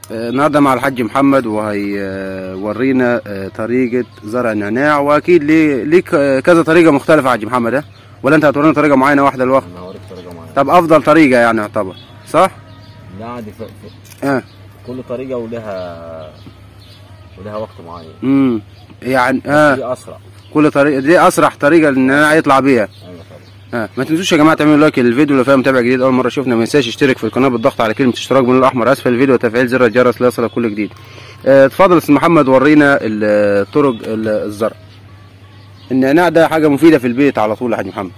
آه، النهارده مع الحاج محمد وهيورينا آه، طريقة زرع النعناع واكيد ليه- ليك آه، كذا طريقة مختلفة يا حاج محمد ها ولا انت هتورينا طريقة معينة واحدة الوقت انا هوريك طريقه معينه طب افضل طريقة يعني يعتبر صح؟ لا عادي ف... ف... اه كل طريقه ولها ولها وقت معين امم يعني دي اه اسرع كل طريقة دي اسرع طريقة النعناع يطلع بيها ايوه طبعا اه ما تنسوش يا جماعه تعملوا لايك للفيديو لو فيها متابع جديد اول مره شفنا ما ينساش يشترك في القناه بالضغط على كلمه اشتراك باللون الاحمر اسفل الفيديو وتفعيل زر الجرس ليصلك كل جديد اه، اتفضل يا استاذ محمد ورينا ال- طرق ال- الزرع النعناع ده حاجه مفيده في البيت على طول يا حاج محمد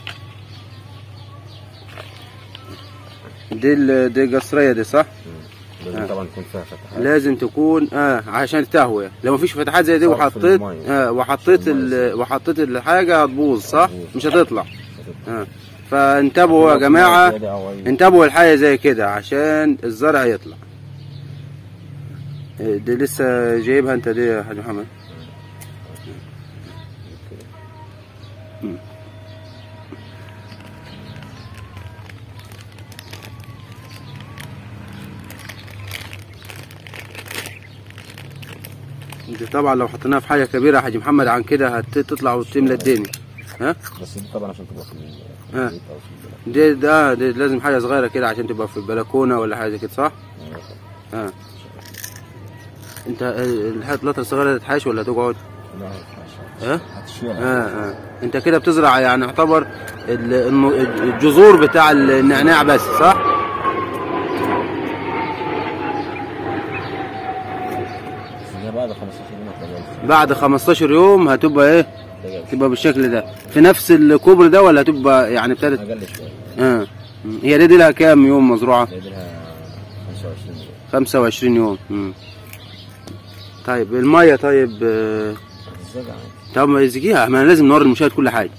دي ال- دي قصريه دي صح لازم آه. طبعا يكون فيها فتحات لازم تكون اه عشان التهويه لو مفيش فتحات زي دي صرف وحطيت المية. اه وحطيت المية ال- وحطيت الحاجه هتبوظ صح هتبوظ. مش هتطلع اه فانتبهوا يا جماعه زيادة أو أي- انتبهوا الحاجة زي كده عشان الزرع يطلع إيه دي لسه جايبها انت دي يا حاج محمد مم. دي طبعا لو حطيناها في حاجة كبيرة يا حاج محمد عن كده هتطلع وتملى الدنيا ها بس دي طبعا عشان تبقى في ال- آه. في البيت أو في البلد. دي ده دي لازم حاجة صغيرة كده عشان تبقى في البلكونة ولا حاجة كده صح؟ أيوة طبعا. اه انت الحاجات الصغيرة تتحاش ولا تقعد؟ لا هتحشي- ها؟ هتشيلها اه اه انت كده بتزرع يعني يعتبر ال- الم- الجذور بتاع النعناع بس صح؟ بس هي بعد 15 يوم هتلاقيها بعد 15 يوم هتبقى ايه؟ هتلاقيها تبقى بالشكل ده في نفس الكوبري ده ولا هتبقى يعني ابتدت اقل شويه اه مم. هي دي, دي لها كام يوم مزروعة؟ هتلاقي لها 25 يوم 25 يوم مم. طيب المية طيب آه، هتتزرع عادي طب ما يزكيها ما لازم نوري المشاهد كل حاجة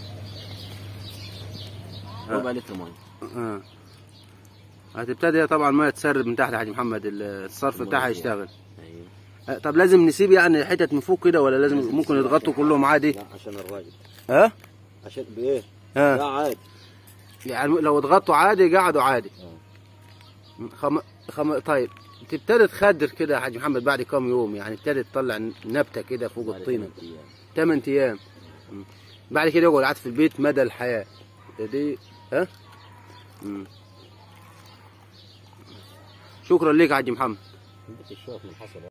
ربع لتر ميه اه هتبتدي طبعا المية تسرب من تحت يا حاج محمد الصرف بتاعها مظبوط. يشتغل ايوه آه، طب لازم نسيب يعني حتت من فوق كده ولا لازم ممكن يتغطوا كلهم عادي لا عشان الراجل ها عشان بايه؟ ها لا عادي يعني لو اتغطوا عادي قعدوا عادي خم... خم... طيب تبتدي تخدر كده يا حاج محمد بعد كام يوم يعني ابتدت تطلع نبته كده فوق بعد الطينه ثمان أيام. 8 ايام مم. بعد كده يقعد قاعد في البيت مدى الحياه ده دي ها مم. شكرا ليك يا حاج محمد بدك الشوك من حسب